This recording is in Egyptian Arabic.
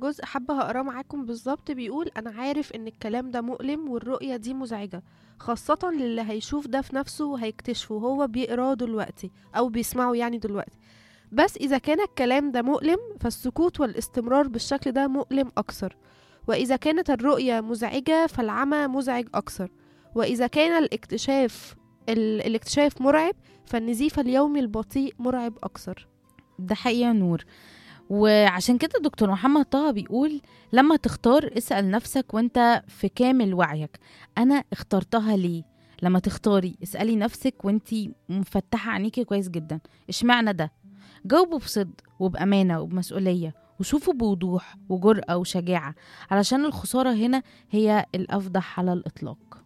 جزء حابة هقراه معاكم بالظبط بيقول أنا عارف إن الكلام ده مؤلم والرؤية دي مزعجة خاصة للي هيشوف ده في نفسه وهيكتشفه هو بيقراه دلوقتي أو بيسمعه يعني دلوقتي بس إذا كان الكلام ده مؤلم فالسكوت والاستمرار بالشكل ده مؤلم أكثر وإذا كانت الرؤية مزعجة فالعمى مزعج أكثر وإذا كان الاكتشاف ال... الاكتشاف مرعب فالنزيف اليومي البطيء مرعب أكثر ده حقيقة نور وعشان كده دكتور محمد طه بيقول لما تختار اسأل نفسك وانت في كامل وعيك أنا اخترتها ليه لما تختاري اسألي نفسك وانت مفتحة عينيكي كويس جدا اشمعنى ده جاوبوا بصدق وبأمانة وبمسؤولية وشوفوا بوضوح وجرأة وشجاعة علشان الخسارة هنا هي الأفضح على الإطلاق